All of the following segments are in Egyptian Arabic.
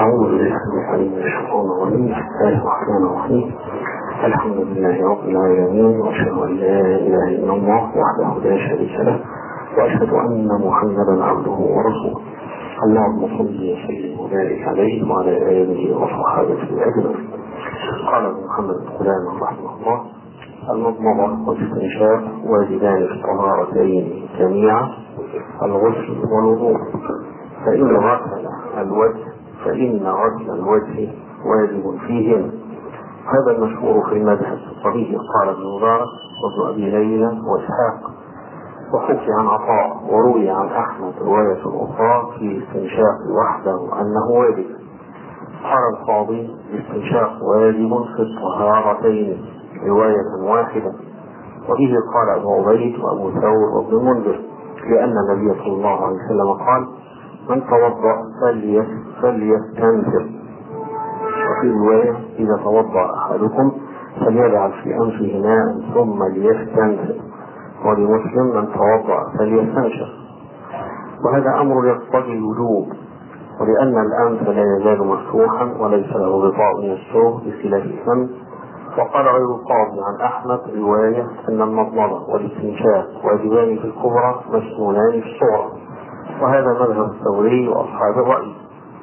أعوذ بالله من الشيطان الرجيم بسم الله الرحمن الرحيم الحمد لله رب العالمين وأشهد أن لا إله إلا الله وحده لا شريك له وأشهد أن محمدا عبده ورسوله اللهم صل وسلم وبارك عليه وعلى آله وصحبه أجمعين قال ابن محمد بن قدامة رحمه الله المضمضة والاستنشاق واجبان في الطهارتين جميعا الغسل والوضوء فإن غسل الوجه فإن غسل الوجه واجب فيهما هذا المشهور في المذهب وبه قال ابن مبارك وابن أبي ليلى وإسحاق وحكي عن عطاء وروي عن أحمد رواية أخرى في الاستنشاق وحده أنه واجب قال القاضي الاستنشاق واجب في الطهارتين رواية واحدة وبه قال أبو عبيد وأبو ثور وابن المنذر لأن النبي صلى الله عليه وسلم قال من توضأ فليستنفر وفي رواية إذا توضأ أحدكم فليجعل في أنفه ماء ثم ليستنفر ولمسلم من توضأ فليستنشر وهذا أمر يقتضي الوجوب ولأن الأنف لا يزال مفتوحا وليس له غطاء يستره بخلاف الفم وقال غير القاضي عن أحمد رواية أن المضمضة والاستنشاق واجبان في الكبرى مسنونان في الصغرى وهذا مذهب الثوري وأصحاب الرأي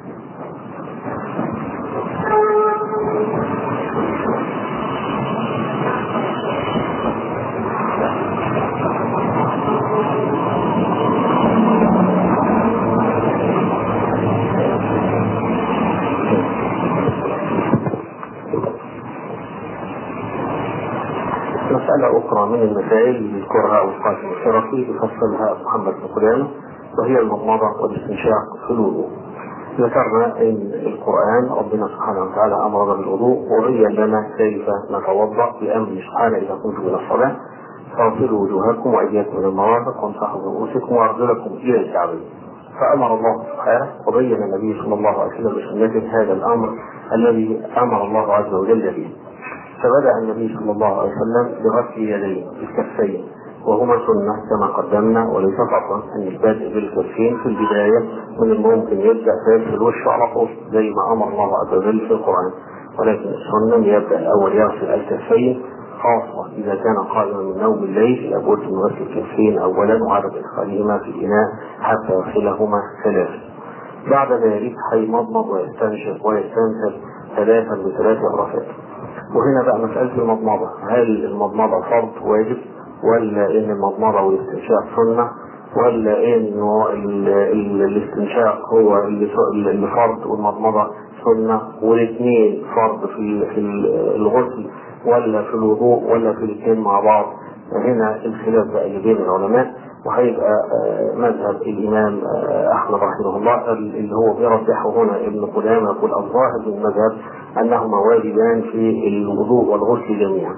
مسألة أخرى من المسائل اللي يذكرها أبو القاسم الشرفي يفصلها محمد بن قدامة وهي المضمضة والاستنشاق في الوضوء. ذكرنا ان القرآن ربنا سبحانه وتعالى أمرنا بالوضوء وبين لنا كيف نتوضأ بأمره سبحانه إذا كنتم إلى الصلاة فاغسلوا وجوهكم وأيديكم إلى المرافق وامسحوا برؤوسكم وأرجلكم إلى الكعبين. فأمر الله سبحانه وبين النبي صلى الله عليه وسلم بسنته هذا الأمر الذي أمر الله عز وجل به. فبدأ النبي صلى الله عليه وسلم بغسل يديه بالكفين وهما سنة كما قدمنا وليس فضلا أن البدء بالكفين في البداية من الممكن يبدأ في الوش على طول زي ما أمر الله عز وجل في القرآن ولكن السنة أن يبدأ الأول يغسل الكفين خاصة إذا كان قائما من نوم الليل لابد من غسل الكفين أولا وعدم إدخالهما في الإناء حتى يغسلهما ثلاثا بعد ذلك هيمضمض ويستنشق ويستنثر ثلاثا بثلاث غرفات وهنا بقى مسألة المضمضة هل المضمضة فرض واجب ولا ان المضمضة والاستنشاق سنة ولا انه الاستنشاق هو اللي فرض والمضمضة سنة والاثنين فرض في في الغسل ولا في الوضوء ولا في الاثنين مع بعض هنا الخلاف بقى اللي بين العلماء وهيبقى مذهب الامام احمد رحمه الله اللي هو بيرجحه هنا ابن قدامه يقول الظاهر من المذهب انهما واجبان في الوضوء والغسل جميعا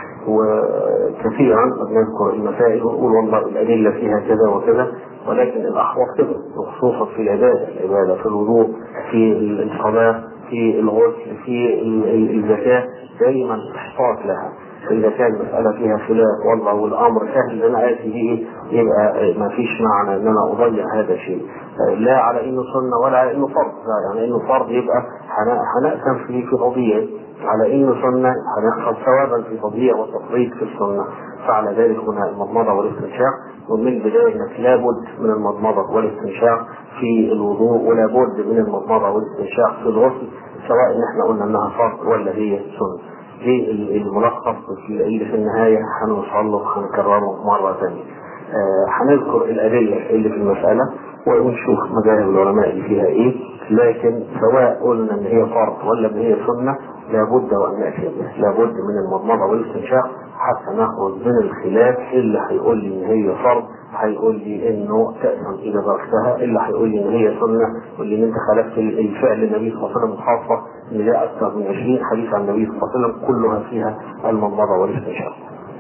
وكثيرا نذكر المسائل ونقول والله الادله فيها كذا وكذا ولكن الاحوط كده وخصوصا في العباده العباده في الوضوء في الصلاه في الغسل في الزكاه دائما احتاط لها فإذا كان المسألة فيها خلاف والله والأمر سهل إن أنا آتي به يبقى ما فيش معنى إن أنا أضيع هذا الشيء لا على إنه سنة ولا على إنه فرض لا يعني إنه فرض يبقى هنأثم فيه في تضييع على إنه سنة هنحصل ثوابا في تضييع وتفريط في السنة فعلى ذلك هنا المضمضة والاستنشاق ومن البداية انك لابد من المضمضة والاستنشاق في الوضوء ولا بد من المضمضة والاستنشاق في الغسل سواء ان احنا قلنا انها فرض ولا هي سنة. دي الملخص اللي في النهاية هنوصل له هنكرره مرة ثانية. هنذكر آه الأدلة اللي في المسألة ونشوف مذاهب العلماء اللي فيها إيه لكن سواء قلنا إن هي فرض ولا إن هي سنة لابد وأن نأتي به لابد من المضمضة والاستنشاق حتى نخرج من الخلاف اللي هيقول لي إن هي فرض هيقول لي انه تأثم اذا تركتها الا هيقول لي ان هي سنه واللي ان انت خالفت الفعل النبي صلى الله عليه وسلم خاصه ان جاء اكثر من 20 حديث عن النبي صلى الله عليه وسلم كلها فيها المضمضه والاستنشاق.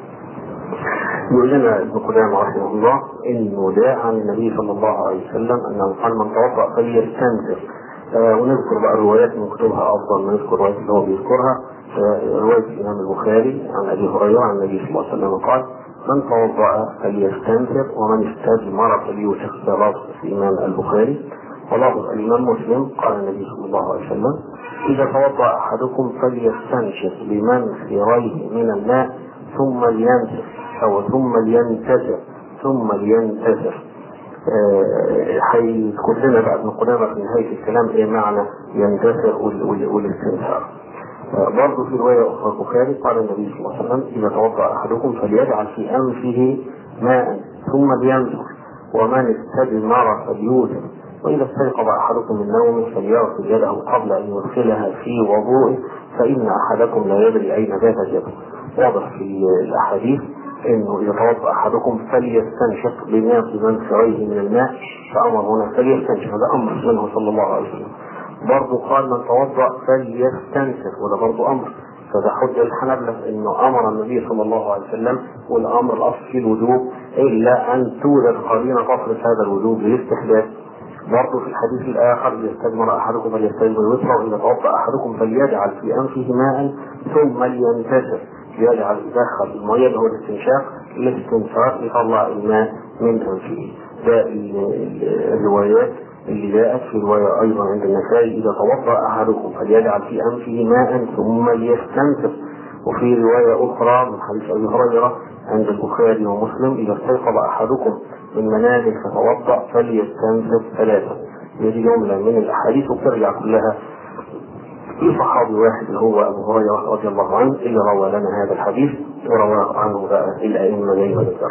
يقول لنا ابن قدامه رحمه الله انه جاء عن النبي صلى الله عليه وسلم انه قال من توضا فليستنزف آه ونذكر بقى الروايات من كتبها افضل من نذكر الروايات اللي هو بيذكرها آه روايه الامام البخاري عن ابي هريره عن النبي صلى الله عليه وسلم قال من توضأ فليستنثر ومن استجمر فليوسخ برأس الإمام البخاري ولفظ الإمام مسلم قال النبي صلى الله عليه وسلم إذا توضأ أحدكم فليستنشق بمنخريه من الماء ثم لينسف أو ثم لينتزع ثم لينتزع هيذكر لنا بقى ابن قدامه في نهايه الكلام ايه معنى ينتشر والاستنشاق. برضه في روايه اخرى البخاري قال النبي صلى الله عليه وسلم اذا توضا احدكم فليجعل في انفه ماء ثم لينزل ومن استجمر فليوزن واذا استيقظ احدكم من نومه فليغسل يده قبل ان يدخلها في وضوءه فان احدكم لا يدري اين باتت يده. واضح في الاحاديث انه يتوضا احدكم فليستنشق بماء منخريه من الماء فامر هنا فليستنشق هذا امر منه صلى الله عليه وسلم برضه قال من توضا فليستنشق وده برضه امر فده حجه الحنابله انه امر النبي صلى الله عليه وسلم والامر الاصل في الوجوب الا ان توجد قرينه تصرف هذا الوجوب للاستحباب برضه في الحديث الاخر ليستجمر احدكم فليستجمر الوتر واذا توضا احدكم فليجعل في انفه ماء ثم لينتشر يجعل يدخل المية هو الاستنشاق الاستنشاق يطلع الماء من أنفه ده الروايات اللي جاءت في رواية أيضا عند النسائي إذا توضأ أحدكم فليجعل في أنفه ماء ثم ليستنشق وفي رواية أخرى من حديث أبي هريرة عند البخاري ومسلم إذا استيقظ أحدكم من منامه فتوضأ فليستنشق ثلاثة هذه جملة من الأحاديث وترجع كلها في صحابي واحد اللي هو ابو هريره رضي الله عنه اللي روى لنا هذا الحديث وروى عنه بقى الائمه زي ما ذكر.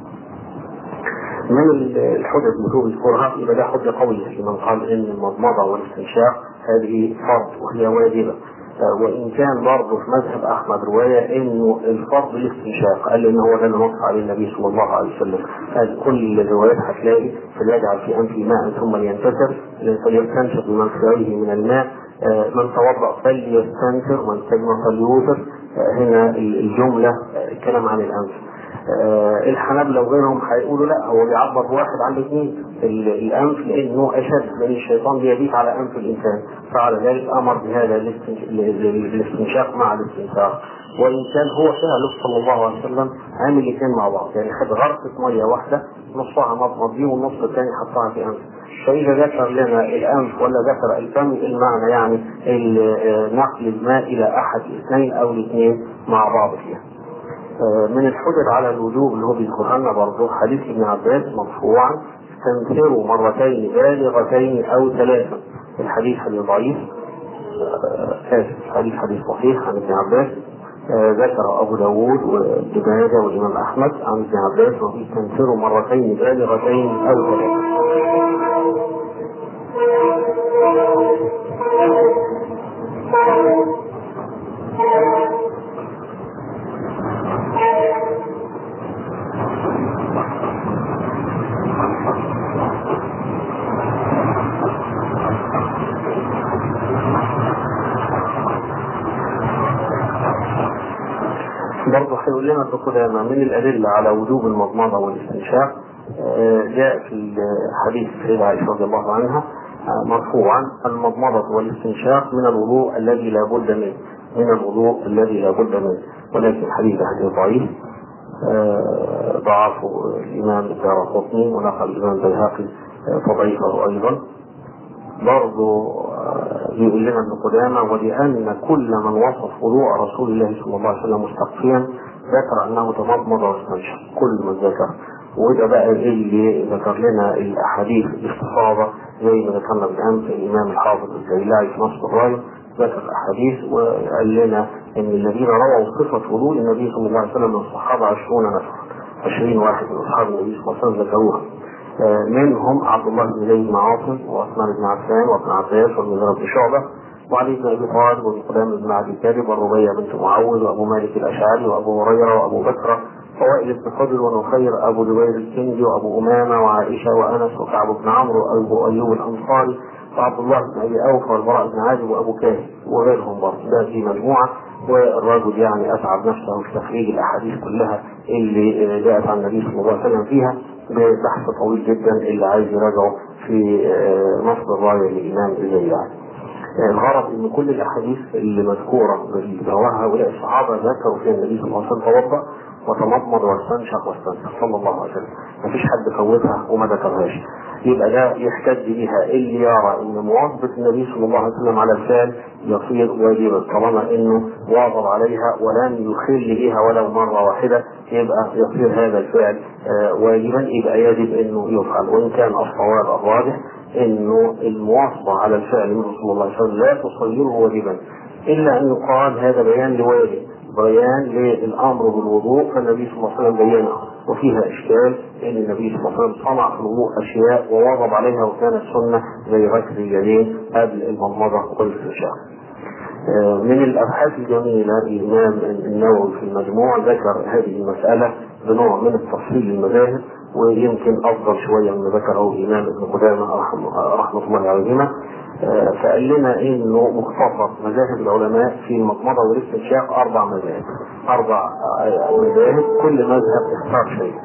من الحجج اللي هو يذكرها يبقى ده حجه قويه لمن قال ان المضمضه والاستنشاق هذه فرض وهي واجبه وان كان برضه في مذهب احمد روايه انه الفرض الاستنشاق قال ان هو ده اللي نص عليه النبي صلى الله عليه وسلم هذه كل الروايات هتلاقي فليجعل في انفه ماء ثم لينتشر فليستنشق بمنخريه من الماء من توضا فليستنشق من استجمع فليوتر هنا الجمله الكلام عن الانف الحنابلة وغيرهم هيقولوا لا هو بيعبر واحد عن الاثنين الانف لانه اشد لان الشيطان بيبيت على انف الانسان فعلى ذلك امر بهذا الاستنشاق مع الاستنشاق وان كان هو فعله صلى الله عليه وسلم عامل الاثنين مع بعض يعني خد غرفه ميه واحده نصها مضمض بيه والنص الثاني حطها في انف فإذا ذكر لنا الأنف ولا ذكر الفم المعنى يعني نقل الماء إلى أحد الاثنين أو الاثنين مع بعض فيها. من الحجج على الوجوب اللي هو بيذكرها لنا برضه حديث ابن عباس مرفوعا استنفروا مرتين بالغتين أو ثلاثا. الحديث حديث ضعيف آسف حديث حديث صحيح عن ابن عباس ذكر أبو داود وابن ماجه والإمام أحمد عن ابن عباس وبيستنفروا مرتين بالغتين أو ثلاثا. برضه هيقول لنا ابن قدامه من الادله على وجوب المضمضه والاستنشاق جاء في حديث السيدة عائشة رضي الله عنها مرفوعا المضمضة والاستنشاق من الوضوء الذي لا بد منه من الوضوء الذي لا بد منه ولكن الحديث حديث ضعيف ضعفه الإمام الدار القطني ونقل الإمام البيهقي تضعيفه أيضا برضه يقول لنا ابن قدامة ولأن كل من وصف وضوء رسول الله صلى الله عليه وسلم مستقفيا ذكر أنه تمضمض واستنشق كل من ذكر وده بقى اللي ذكر لنا الاحاديث باستفاضه زي ما ذكرنا بالامس الامام الحافظ الزيلعي في نص الرايه ذكر الاحاديث وقال لنا ان الذين رووا صفه وضوء النبي صلى الله عليه وسلم من الصحابه 20 نفر 20 واحد من اصحاب النبي صلى الله عليه وسلم ذكروها منهم عبد الله بن زيد بن عاصم وعثمان بن عفان وابن عباس والمغيرة بن شعبة وعلي بن ابي طالب وابن قدام بن معدي كاذب والربيع بنت معوذ وابو مالك الاشعري وابو هريره وابو بكر ووائل بن حجر ونخير ابو جبير الكندي وابو امامه وعائشه وانس وكعب بن عمرو وابو ايوب الانصاري وعبد الله بن ابي اوفى والبراء بن عازب وابو كاهن وغيرهم برضه ده في مجموعه والرجل يعني اتعب نفسه في تخريج الاحاديث كلها اللي جاءت عن النبي صلى الله عليه وسلم فيها ببحث طويل جدا اللي عايز يراجعه في نصب الرايه للامام الزيلعي. الغرض ان كل الاحاديث اللي مذكوره اللي رواها هؤلاء الصحابه ذكروا فيها النبي صلى الله عليه وسلم توضا وتمضمض واستنشق واستنشق صلى الله عليه وسلم مفيش حد فوتها وما ذكرهاش يبقى ده يحتج بها اللي يرى ان مواظبه النبي صلى الله عليه وسلم على الفعل يصير واجبا طالما انه واظب عليها ولم يخل بها ولو مره واحده يبقى يصير هذا الفعل آه، واجبا يبقى يجب انه يفعل وان كان الصواب الراجح انه المواظبه على الفعل من رسول الله صلى الله عليه وسلم لا تصيره واجبا الا ان يقال هذا بيان لواجب بيان للامر بالوضوء فالنبي صلى الله عليه وسلم بينه وفيها اشكال ان النبي صلى الله عليه وسلم صنع في الوضوء اشياء وواظب عليها وكانت سنه زي غسل اليدين قبل المضمضه والاستنشاق. آه، من الابحاث الجميله الامام النووي في المجموع ذكر هذه المساله بنوع من التفصيل المذاهب ويمكن افضل شويه من ذكره الامام ابن قدامه رحمه, رحمه الله عليهما آه، فقال لنا انه مختصر مذاهب العلماء في المضمضه والاستنشاق اربع مذاهب اربع آه، مذاهب كل مذهب اختار شيء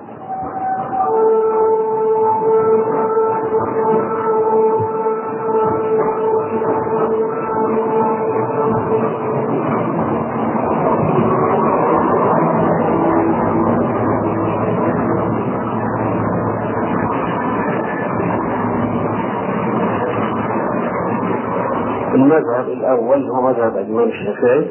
المذهب الاول هو مذهب الامام الشافعي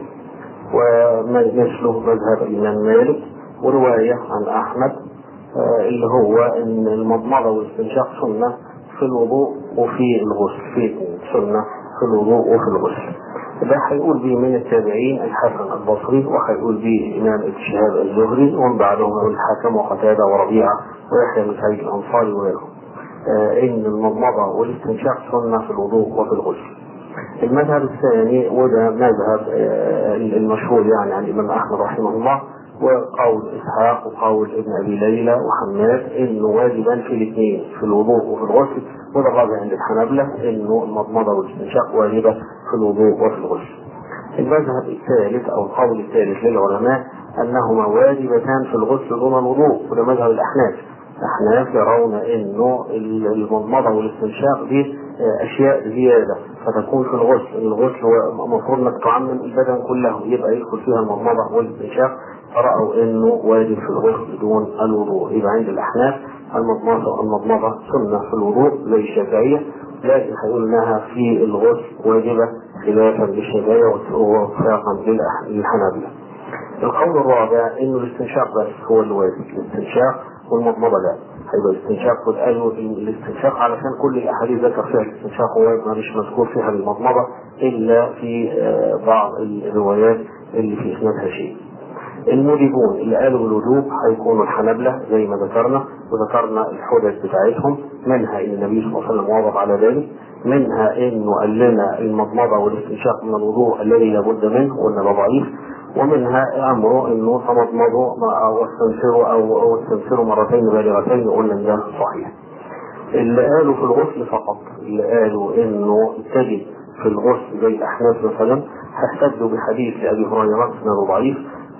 ومثله مذهب الامام مالك وروايه عن احمد آه، اللي هو ان المضمضه والاستنشاق سنه في الوضوء وفي الغسل في سنه في الوضوء وفي الغسل ده هيقول به من التابعين الحسن البصري وهيقول به الامام ابن شهاب الزهري ومن بعدهم الحاكم وقتاده وربيعه ويحيى بن سعيد الانصاري وغيرهم آه، ان المضمضه والاستنشاق سنه في الوضوء وفي الغسل المذهب الثاني وده مذهب آه، المشهور يعني عن الامام احمد رحمه الله وقول اسحاق وقول ابن ابي ليلى وحماد انه واجبا في الاثنين في الوضوء وفي الغسل وده الراجع عند الحنابله انه المضمضه والاستنشاق واجبه في الوضوء وفي الغسل. المذهب الثالث او القول الثالث للعلماء انهما واجبتان في الغسل دون الوضوء وده مذهب الاحناف. الاحناف يرون انه المضمضه والاستنشاق دي اشياء زياده فتكون في الغسل الغسل هو المفروض انك تعمم البدن كله يبقى يدخل فيها المضمضه والاستنشاق فرأوا انه واجب في الغسل دون الوضوء يبقى عند الاحناف المضمضه المضمضه سنه في الوضوء زي الشافعيه لكن هيقول انها في الغسل واجبه خلافا للشافعيه ووفاقا للحنابله. القول الرابع انه الاستنشاق بس هو الواجب الاستنشاق والمضمضه لا هيبقى الاستنشاق قالوا الاستنشاق علشان كل الاحاديث ذكر فيها الاستنشاق هو مش مذكور فيها المضمضه الا في آه، بعض الروايات اللي في اسنادها شيء. الموجبون اللي قالوا بالوجوب هيكونوا الحنابلة زي ما ذكرنا وذكرنا الحجج بتاعتهم منها ان النبي صلى الله عليه وسلم واظب على ذلك منها انه قال لنا المضمضه والاستنشاق من الوضوء الذي لابد منه وان ده ضعيف ومنها امره انه تمضمضوا او استنشروا او او استنشروا مرتين بالغتين قلنا ان ده صحيح. اللي قالوا في الغسل فقط اللي قالوا انه تجد في الغسل زي الاحناف مثلا هيحتجوا بحديث لابي هريره اسناده ضعيف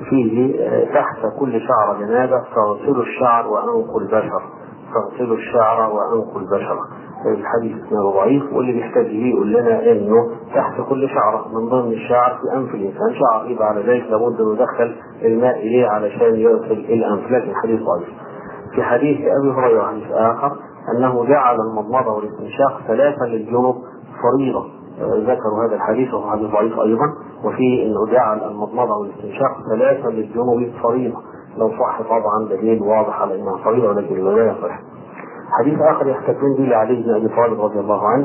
فيه آه، تحت كل شعر جنابه فاغسلوا الشعر وانقوا البشر فاغسلوا الشعر وانقوا البشر الحديث اسناده ضعيف واللي بيحتاج ليه يقول لنا انه تحت كل شعره من ضمن الشعر في انف الانسان شعر يبقى على ذلك لابد انه يدخل الماء اليه علشان يغسل الانف لكن الحديث ضعيف. في حديث ابي هريره حديث اخر انه جعل المضمضه والاستنشاق ثلاثه للجنوب فريضه ذكروا هذا الحديث وهو حديث ضعيف ايضا وفيه انه جعل المضمضه والاستنشاق ثلاثه للجنوب فريضه لو صح طبعا دليل واضح على انها فريضه ولكن لا يصح. حديث اخر يحتجون به لعلي بن ابي طالب رضي الله عنه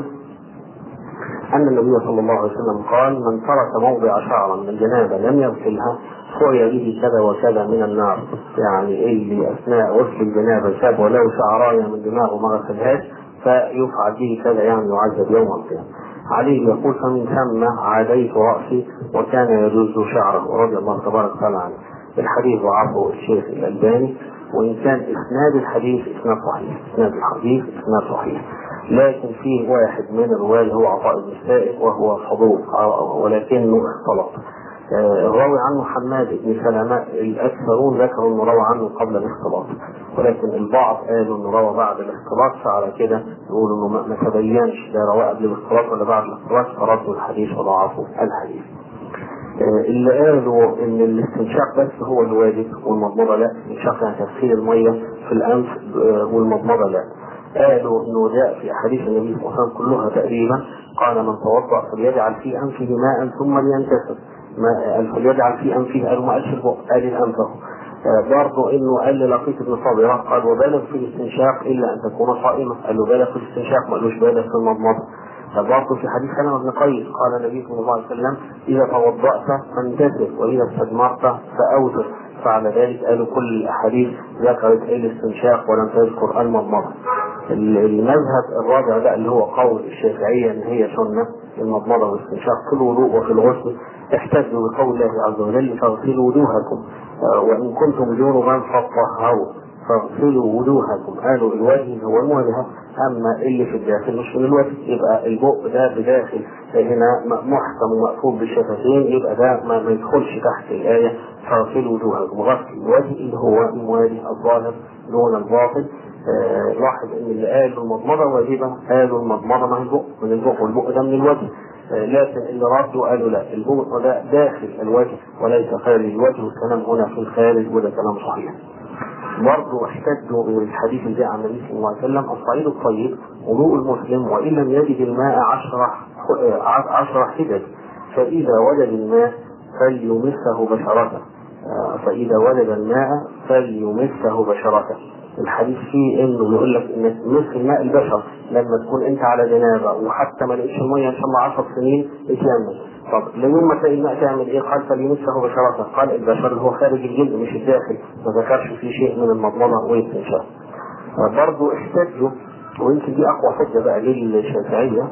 ان النبي صلى الله عليه وسلم قال من ترك موضع شعرا من الجنابه لم يغسلها فري به كذا وكذا من النار يعني اللي اثناء غسل الجنابه ساب ولو شعرايه من دماغه ما غسلهاش فيفعل به كذا يعني يعذب يوم القيامه علي يقول فمن ثم عاديت راسي وكان يجوز شعره رضي الله تبارك وتعالى عنه الحديث ضعفه الشيخ الالباني وان كان اسناد الحديث اسناد صحيح اسناد الحديث اسناد صحيح لكن فيه واحد من الرواة هو عطاء بن السائب وهو صدوق ولكنه اختلط آه، الراوي عنه حماد بن سلمة الأكثرون ذكروا أنه روى عنه قبل الاختلاط ولكن البعض قالوا أنه روى بعد الاختلاط فعلى كده يقولوا أنه ما تبينش ده رواه قبل الاختلاط ولا بعد الاختلاط فردوا الحديث وضعفوا الحديث. اللي قالوا ان الاستنشاق بس هو الواجب والمضمضه لا الاستنشاق يعني تدخين الميه في الانف والمضمضه لا قالوا انه جاء في احاديث النبي صلى الله عليه وسلم كلها تقريبا قال من توضا فليجعل في انفه ماء ثم لينتسب ما فليجعل في انفه قالوا ما قالش البق قال الانف برضه انه قال للقيط بن صابره قال وبالغ في الاستنشاق الا ان تكون صائمه قال له بالغ في الاستنشاق ما قالوش بالغ في المضمضه برضه في حديث سلمة بن قيس قال النبي صلى الله عليه وسلم إذا توضأت فانتسب وإذا استجمرت فأوتر فعلى ذلك قالوا كل الأحاديث ذكرت الاستنشاق ولم تذكر المضمضة. المذهب الرابع ده اللي هو قول الشافعية إن هي سنة المضمضة والاستنشاق في الوضوء وفي الغسل احتجوا بقول الله عز وجل فاغسلوا وجوهكم وإن كنتم جنبا فطهروا فاغسلوا وجوهكم قالوا الوجه هو المواجهه اما اللي في الداخل مش من الوجه يبقى البق ده بداخل هنا محكم ومقفول بالشفتين يبقى ده ما, ما يدخلش تحت الايه فاغسلوا وجوهكم غسل الوجه اللي هو المواجه الظاهر دون الباطن آه لاحظ ان اللي قالوا المضمضه واجبه قالوا المضمضه ما هي البق من البق والبق ده من الوجه لكن اللي ردوا قالوا لا البق ده داخل الوجه وليس خارج الوجه والكلام هنا في الخارج وده كلام صحيح. برضه احتجوا بالحديث اللي جاء عن النبي صلى الله عليه وسلم الصعيد الطيب وضوء المسلم وان لم يجد الماء عشرة عشرة حجج فاذا وجد الماء فليمسه بشرته فاذا وجد الماء فليمسه بشرته الحديث فيه انه بيقول لك ان مس الماء البشر لما تكون انت على جنابه وحتى ما لقيتش الميه ان شاء الله 10 سنين اتيمم طب ليوم ما تلاقي الماء تعمل ايه؟ قال فليمسه بشرته قال البشر اللي هو خارج الجلد مش الداخل ما ذكرش فيه شيء من المضمضه والاستنشاق برضه احتجوا ويمكن دي اقوى حجه بقى للشافعيه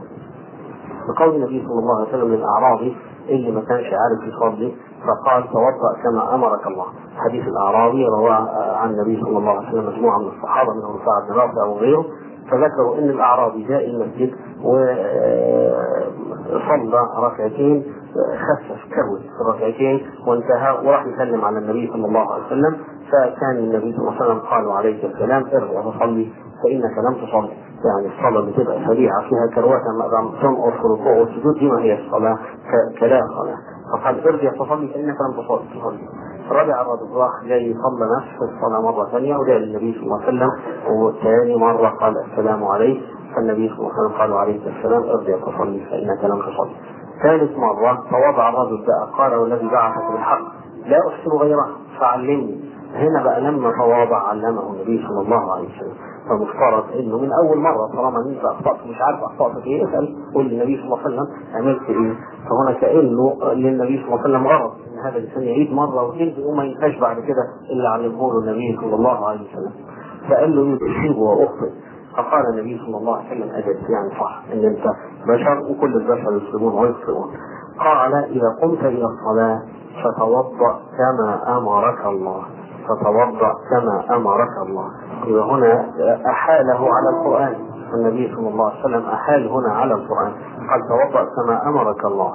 بقول النبي صلى الله عليه وسلم للاعرابي اللي ما كانش عارف يصلي فقال توضا كما امرك الله حديث الاعرابي رواه عن النبي صلى الله عليه وسلم مجموعه من الصحابه منهم سعد بن رافع وغيره فذكروا ان الاعرابي جاء المسجد وصلى ركعتين خفف كهول في الركعتين وانتهى وراح يسلم على النبي صلى الله عليه وسلم فكان النبي صلى الله عليه وسلم قالوا عليك السلام ارجع فصلي فانك لم تصلي يعني الصلاه اللي تبقى سريعه فيها كروته تنقص في الركوع والسجود دي ما هي الصلاه كلا صلاه فقال ارجع فصلي فانك لم تصلي رجع الرجل راح جاي يصلى نفس الصلاه مره ثانيه وجاء للنبي صلى الله عليه وسلم وثاني مره قال السلام عليك فالنبي صلى الله عليه وسلم قال عليك السلام ارجع فصلي فانك لم تصلي ثالث مرة فوضع الرجل بقى قال والذي بعثك بالحق لا أحسن غيره فعلمني هنا بقى لما تواضع علمه النبي صلى الله عليه وسلم فمفترض انه من اول مره طالما ان انت اخطات مش عارف اخطات في ايه اسال قول للنبي صلى الله عليه وسلم عملت ايه فهنا كانه للنبي صلى الله عليه وسلم غرض ان هذا الانسان يعيد مره واثنين وما ينفعش بعد كده الا علمه له النبي صلى الله عليه وسلم فقال له اصيب واخطئ فقال النبي صلى الله عليه وسلم اجل يعني صح ان انت بشر وكل البشر يسلمون ويخطئون قال اذا قمت الى الصلاه فتوضا كما امرك الله فتوضا كما امرك الله يبقى هنا احاله على القران النبي صلى الله عليه وسلم احال هنا على القران قال توضا كما امرك الله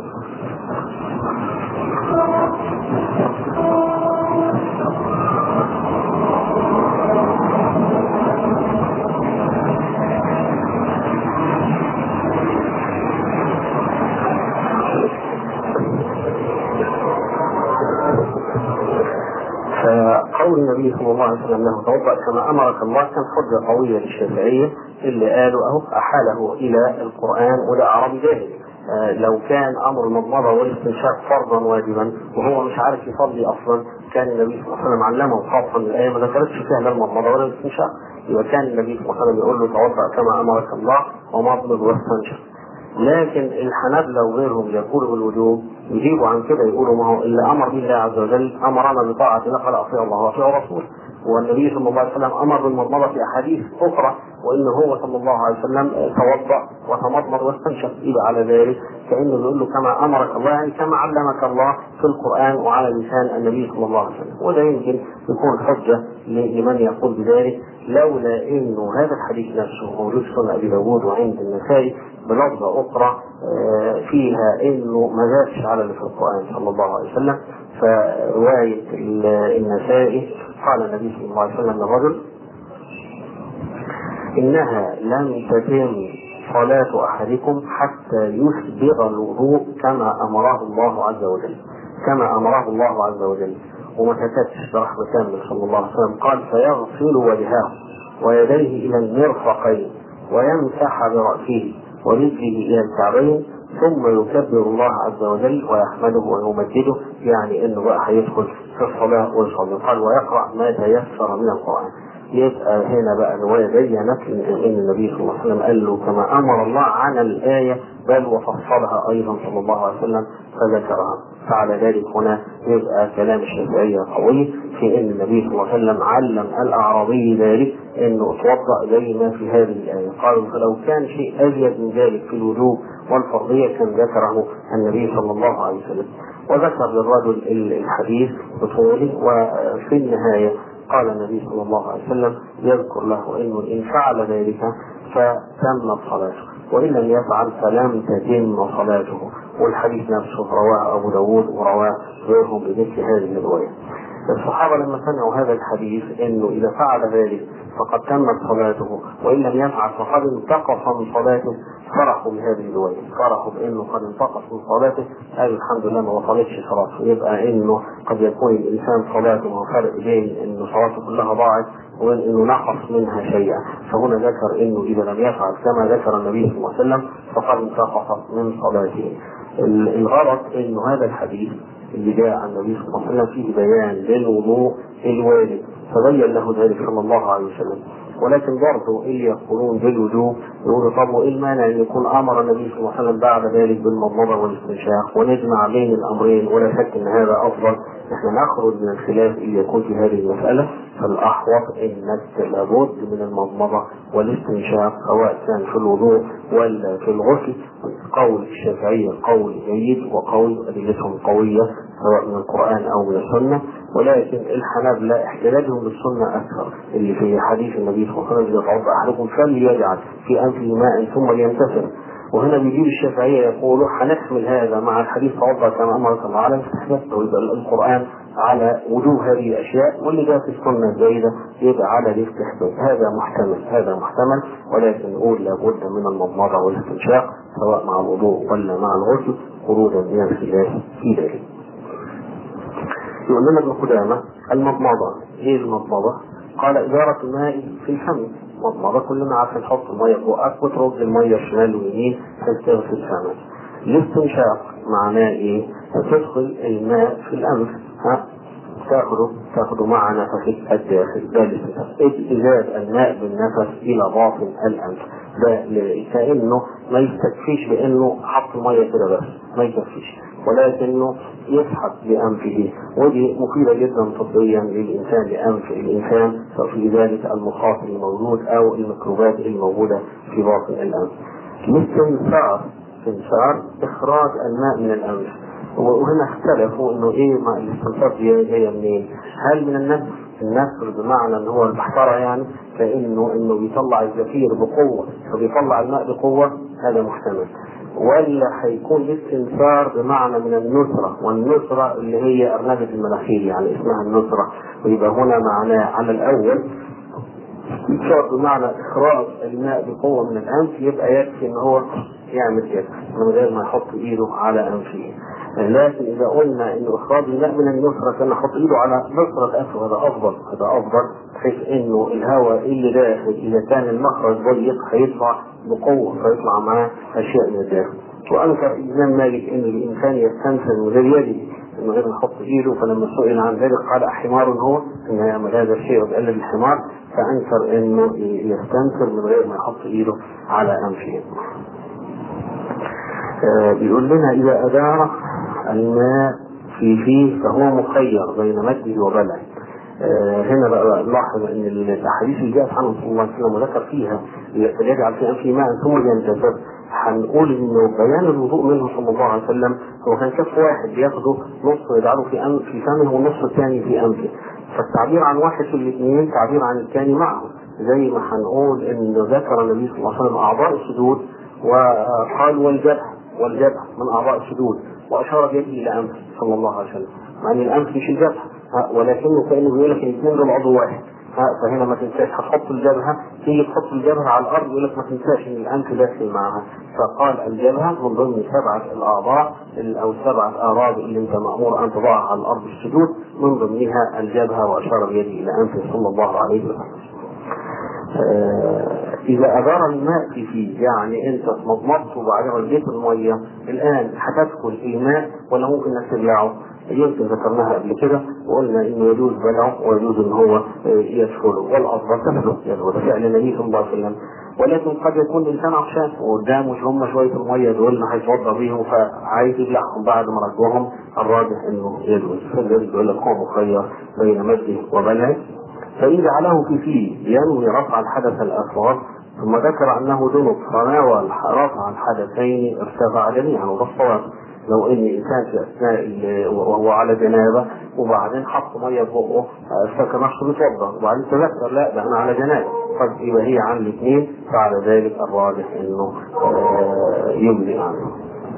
فقول النبي صلى الله عليه وسلم له توضا كما امرك الله كان حجه قويه للشافعيه اللي قالوا اهو احاله الى القران وده عربي جاهل آه لو كان امر المضمضه والاستنشاق فرضا واجبا وهو مش عارف يصلي اصلا كان النبي صلى الله عليه وسلم علمه خاصه الايه ما ذكرتش فيها لا المضمضه ولا الاستنشاق يبقى كان النبي صلى الله عليه وسلم يقول له توضا كما امرك الله ومضمض واستنشق لكن الحنابلة وغيرهم يقولوا بالوجوب يجيبوا عن كده يقولوا ما هو اللي امر به الله عز وجل امرنا بطاعة الله قال اطيع الله واطيع رسوله والنبي صلى الله عليه وسلم امر بالمضمضه في احاديث اخرى وانه هو صلى الله عليه وسلم توضا وتمضمض واستنشق يبقى على ذلك كانه بيقول له كما امرك الله يعني كما علمك الله في القران وعلى لسان النبي صلى الله عليه وسلم وده يمكن يكون حجه لمن يقول بذلك لولا انه هذا الحديث نفسه موجود في سنن ابي داود وعند النسائي بلفظه اخرى فيها انه ما زادش على اللي في القران صلى الله عليه وسلم فروايه النسائي قال النبي صلى الله عليه وسلم للرجل انها لم تتم صلاة أحدكم حتى يسبغ الوضوء كما أمره الله عز وجل كما أمره الله عز وجل وما كتبش برحمة كامل صلى الله عليه وسلم قال فيغسل وجهه ويديه إلى المرفقين ويمسح برأسه ورجله إلى الكعبين ثم يكبر الله عز وجل ويحمده ويمجده يعني انه بقى هيدخل في الصلاه ويصلي قال ويقرا ما تيسر من القران يبقى هنا بقى الروايه بينت ان النبي صلى الله عليه وسلم قال له كما امر الله عن الايه بل وفصلها ايضا صلى الله عليه وسلم فذكرها فعلى ذلك هنا يبقى كلام الشافعيه قوي في ان النبي صلى الله عليه وسلم علم الاعرابي ذلك انه اتوضا زي ما في هذه الايه قالوا فلو كان شيء ازيد من ذلك في الوجوب والفرضيه كان ذكره النبي صلى الله عليه وسلم وذكر للرجل الحديث بطوله وفي النهايه قال النبي صلى الله عليه وسلم يذكر له انه ان فعل ذلك فتمت صلاته وان لم يفعل فلم تتم صلاته والحديث نفسه رواه ابو داود ورواه غيرهم بمثل هذه الروايه. الصحابه لما سمعوا هذا الحديث انه اذا فعل ذلك فقد تمت صلاته وان لم يفعل فقد انتقص من صلاته فرحوا بهذه الروايه، فرحوا بانه قد انتقص من صلاته قالوا الحمد لله ما وصلتش صلاته، يبقى انه قد يكون الانسان صلاته وفرق بين انه صلاته كلها ضاعت وبين انه نقص منها شيئا، فهنا ذكر انه اذا لم يفعل كما ذكر النبي صلى الله عليه وسلم فقد انتقص من صلاته. الغرض انه هذا الحديث اللي جاء عن النبي صلى الله عليه وسلم فيه بيان للوضوء الوارد فبين له ذلك صلى الله عليه وسلم ولكن برضه اللي يقولون بالوجوب يقولوا طب وايه المانع ان يكون امر النبي صلى الله عليه وسلم بعد ذلك بالمضمضه والاستنشاق ونجمع بين الامرين ولا شك ان هذا افضل نحن نخرج من الخلاف اللي يكون في هذه المساله فالاحوط انك لابد من المضمضه والاستنشاق سواء كان في الوضوء ولا في الغسل قول الشافعيه قول جيد وقول ادلتهم قويه سواء من القران او من السنه ولكن الحنابلة احتجاجهم بالسنة أكثر اللي في حديث النبي صلى الله عليه وسلم إذا توضأ أحدكم فليجعل في أنفه ماء ثم لينتفر وهنا بيجيب الشافعية يقولوا هنحمل هذا مع الحديث توضأ كما أمرك الله على الاستحباب ويبقى القرآن على وجوه هذه الأشياء واللي جاء في السنة الجيدة يبقى على الاستحباب هذا محتمل هذا محتمل ولكن نقول لابد من المضمضة والاستنشاق سواء مع الوضوء ولا مع الغسل خروجا من الخلاف في ذلك. يقول لنا ابن قدامة المضمضة ايه المضمضة؟ قال إدارة الماء في الفم مضمضة كلنا عارفين نحط المية فوقك وترد المية شمال ويمين تغسل فمك الاستنشاق معناه ايه؟ تدخل الماء في الأنف ها تاخده تاخده مع نفسك الداخل ده الاستنشاق إزاد الماء بالنفس إلى باطن الأنف ده كأنه ما يستكفيش بأنه حط مية كده بس ما يكفيش ولكنه يسحب بأنفه ودي مفيدة جدا طبيا للإنسان لأنف الإنسان ففي ذلك المخاط الموجود أو الميكروبات الموجودة في باطن الأنف. الاستنثار استنثار إخراج الماء من الأنف وهنا اختلفوا انه ايه مع الاستنثار دي جايه منين؟ هل من النفس؟ النفس بمعنى ان هو البحتره يعني فانه انه بيطلع الزفير بقوه فبيطلع الماء بقوه هذا محتمل. ولا هيكون الاستنثار بمعنى من النصرة والنصرة اللي هي أرنبة المناخير يعني اسمها النصرة ويبقى هنا معناه على الأول استنثار بمعنى إخراج الماء بقوة من الأنف يبقى يكفي إن هو يعمل كده من غير ما يحط إيده على أنفه لكن إذا قلنا إن إخراج الماء من النصرة كان يحط إيده على نصرة أنفه هذا أفضل هذا أفضل بحيث إنه الهواء اللي داخل إذا كان المخرج ضيق هيطلع بقوة فيطلع معاه أشياء من الداخل وأنكر الإمام مالك إن الإنسان يستنفذ من غير يده من غير ما يحط إيده فلما سئل عن ذلك قال أحمار هو إن يعمل هذا الشيء وبيقلد الحمار فأنكر إنه يستنفذ من غير ما يحط إيده على أنفه. آه بيقول لنا إذا أدار الماء في فيه فهو مخير بين مده وبلعه آه هنا بقى نلاحظ ان الاحاديث اللي جاءت عنه صلى الله عليه وسلم وذكر فيها يجعل في انفه ماء ثم ينتفض هنقول انه بيان الوضوء منه صلى الله عليه وسلم هو كان كف واحد بياخده نص ويجعله في أنف في فمه والنص الثاني في انفه فالتعبير عن واحد في الاثنين تعبير عن الثاني معه زي ما هنقول ان ذكر النبي صلى الله عليه وسلم اعضاء السجود وقال والجبهه والجبهه من اعضاء السجود واشار بيده الى انفه صلى الله عليه وسلم مع ان الانف مش الجبهه ولكنه كانه بيقول لك الاثنين دول عضو واحد فهنا ما تنساش هتحط الجبهه تيجي تحط الجبهه على الارض يقول لك ما تنساش ان الانف داخل معها فقال الجبهه من ضمن سبعه الاعضاء او سبعه اعراض اللي انت مامور ان تضعها على الارض السجود من ضمنها الجبهه واشار بيده الى انفه صلى الله عليه وسلم. آه اذا ادار الماء في فيه يعني انت مضمضت وبعدين رجيت الميه الان هتدخل الماء ولا ممكن انك تبلعه؟ يمكن ذكرناها قبل كده وقلنا انه يجوز بلعه ويجوز ان هو يدخله والافضل تدخله يدخل ده فعل النبي صلى الله عليه وسلم ولكن قد يكون الانسان عطشان وقدامه مش هم شويه الميه دول ما هيتوضا بيهم فعايز يبلعهم بعد ما رجوهم الراجح انه يجوز فالذي يقول لك هو مخير بين مده وبلعه فإن جعله في فيه ينوي رفع الحدث الأصغر ثم ذكر أنه جنب فناوى رفع الحدثين ارتفع جميعا وده الصواب لو ان انسان في اثناء وهو على جنابه وبعدين حط ميه في بقه افتكر نفسه بيتوضا وبعدين تذكر لا ده انا على جنابه قد يبقى هي عن الاثنين فعلى ذلك الراجح انه يملي عنه.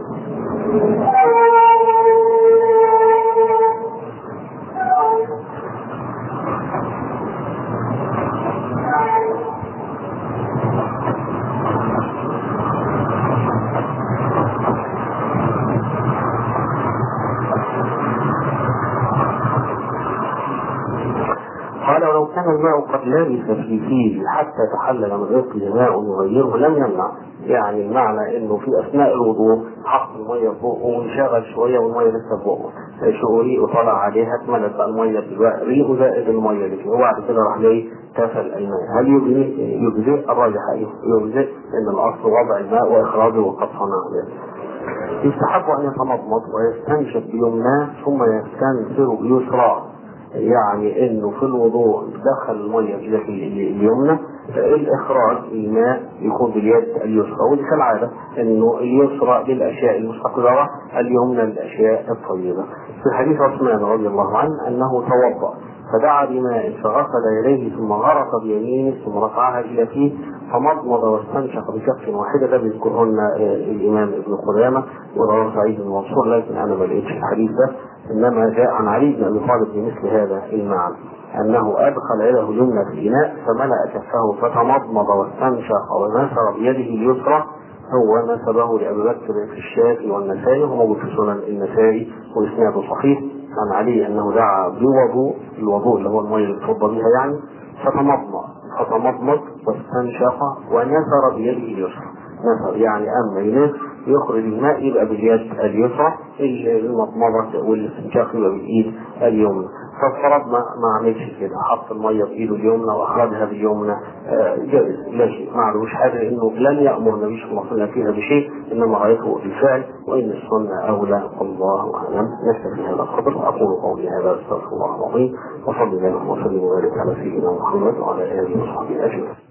قال ولو كان الماء قد لبث في فيه حتى تحلل من رزقه ماء يغيره لم يمنع يعني المعنى انه في اثناء الوضوء حط الميه في بقه وانشغل شويه والميه لسه في بقه شعوري وطلع عليها اتملت بقى الميه دلوقتي ريقه زائد الميه اللي فيه وبعد كده راح جاي تفل الماء هل يجزئ يجزئ الراجح ايه؟ يجزئ ان الاصل وضع الماء واخراجه وقد صنع ذلك. يستحب ان يتمضمض ويستنشق بيمناه ثم يستنثر بيسراه يعني انه في الوضوء دخل الميه في اليد اليمنى الاخراج الماء يكون باليد اليسرى ودي كالعاده انه اليسرى للاشياء المستقذره اليمنى للاشياء الطيبه. في حديث عثمان رضي الله عنه انه توضا فدعا بماء فغسل يديه ثم غرق بيمينه ثم رفعها الى فيه فمضمض واستنشق بكف واحده ده بيذكرهن الامام ابن قدامه ورواه سعيد بن منصور لكن انا ما لقيتش الحديث ده انما جاء عن علي بن ابي طالب بمثل هذا المعنى انه ادخل يده اليمنى في الاناء فملا كفه فتمضمض واستنشق ونثر بيده اليسرى هو نسبه لابي بكر في الشافعي والنسائي وهو موجود في سنن النسائي واسناده صحيح عن علي انه دعا بوضوء الوضوء اللي هو الميه اللي بتوضى بها يعني فتمضمض فتمضمض واستنشق ونثر بيده اليسرى نثر يعني اما ينث يخرج الماء يبقى باليد اليسرى المضمضة والاستنشاق يبقى بالايد اليمنى فافترض ما ما عملش كده حط الميه في ايده اليمنى واخرجها باليمنى آه جائز لا شيء ما عليهوش حاجه انه لم يامر النبي صلى الله عليه وسلم فيها بشيء انما رايته بالفعل وان السنه اولى والله اعلم نكتفي هذا القدر اقول قولي هذا استغفر الله العظيم وصلي اللهم وسلم وبارك على سيدنا محمد وعلى اله وصحبه اجمعين